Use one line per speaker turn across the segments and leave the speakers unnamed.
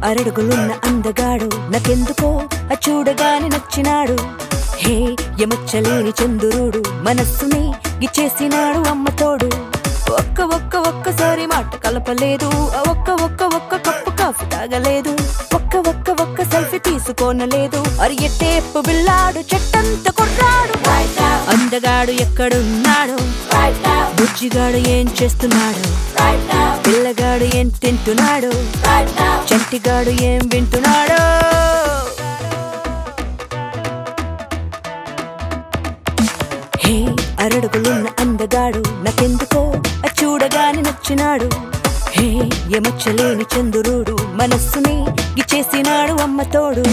అరడుగులున్న అందగాడు నాకెందుకో ఆ చూడగానే నచ్చినాడు హే ఎమచ్చలేని చందురుడు మనస్సుని గిచ్చేసినాడు అమ్మతోడు ఒక్క ఒక్క ఒక్కసారి మాట కలపలేదు ఆ ఒక్క ఒక్క ఒక్క కప్పు కాఫీ తాగలేదు ఒక్క ఒక్క ఒక్క సెల్ఫీ తీసుకోనలేదు అరి ఎట్టేపు బిల్లాడు చెట్టంత కొట్టాడు అందగాడు ఎక్కడున్నాడు బుజ్జిగాడు ఏం చేస్తున్నాడు పిల్లగాడు ఏం తింటున్నాడు చంటిగాడు ఏం వింటున్నాడు హే అరడుగులున్న అందగాడు నాకెందుకో ఆ చూడగానే నచ్చినాడు హే ఎమచ్చలేని చందురుడు మనస్సుని గిచ్చేసినాడు అమ్మతోడు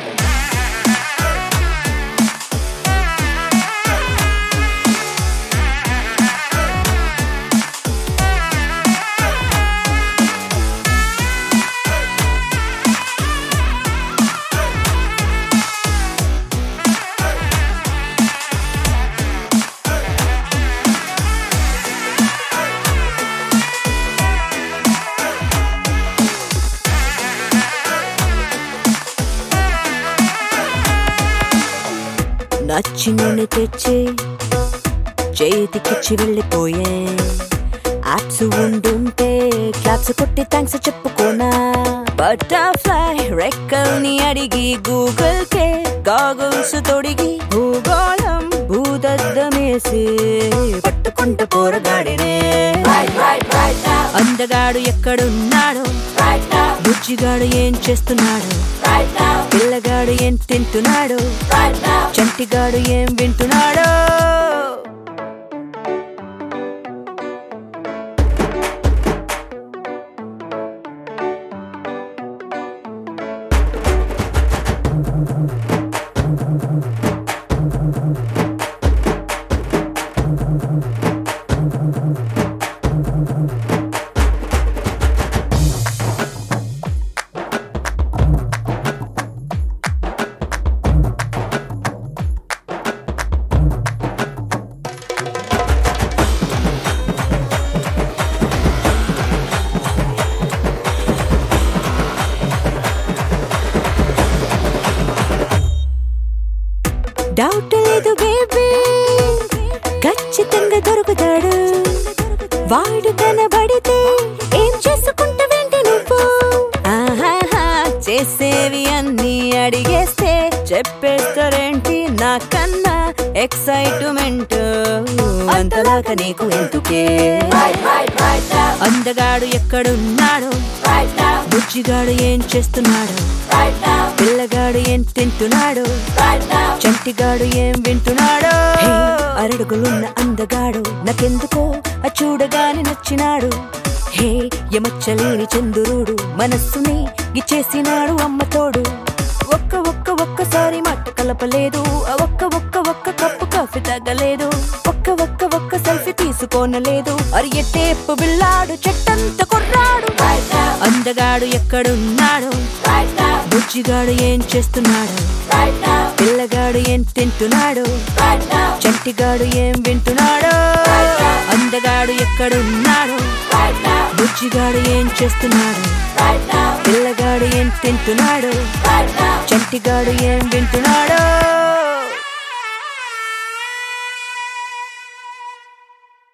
నచ్చి నూనె తెచ్చి చేతికిచ్చి వెళ్ళిపోయే యాప్స్ ఉండుంటే క్లాప్స్ కొట్టి థ్యాంక్స్ చెప్పుకోనా బటర్ఫ్లై రెక్కల్ని అడిగి గూగుల్ కే గాగుల్స్ తొడిగి భూగోళం భూదద్దమేసి పట్టుకుంటూ పోరగాడినే అందగాడు ఎక్కడున్నాడు బుజ్జిగాడు ఏం చేస్తున్నాడు పిల్లగాడు ఏం తింటున్నాడు చంటిగాడు ఏం వింటున్నాడు డౌట్ లేదు బేబీ ఖచ్చితంగా దొరుకుతాడు వాడు కనబడితే ఏం చేసుకుంటావేంటి నువ్వు ఆహాహా, చేసేవి అన్ని అడిగేస్తే చెప్పేస్తారేంటి నాకన్నా ఎక్సైట్మెంట్ అంతలాగా నీకు ఎందుకే అందగాడు ఎక్కడున్నాడు బుజ్జిగాడు ఏం చేస్తున్నాడు పిల్లగాడు ఏం తింటున్నాడు చంటిగాడు ఏం వింటున్నాడు అరడుగులున్న అందగాడు నాకెందుకో ఆ చూడగానే నచ్చినాడు హే ఎమచ్చలేని చందురుడు మనస్సుని గిచ్చేసినాడు అమ్మతోడు ఒక్క ఒక్క ఒక్కసారి మాట కలపలేదు ఆ ఒక్క ఒక్క ఒక్క కప్పు కాఫీ తాగలేదు ఒక్క ఒక్క ఒక్క సెల్ఫీ తీసుకోనలేదు అరి ఎట్టేపు బిల్లాడు చెట్టంత కొర్రాడు అందగాడు ఎక్కడున్నాడు బుజ్జిగాడు ఏం చేస్తున్నాడు పిల్లగాడు ఏం తింటున్నాడు చంటిగాడు ఏం వింటున్నాడు అందగాడు ఎక్కడున్నాడు బుజ్జిగాడు ఏం చేస్తున్నాడు పిల్లగాడు ఏం తింటున్నాడు చంటిగాడు ఏం వింటున్నాడు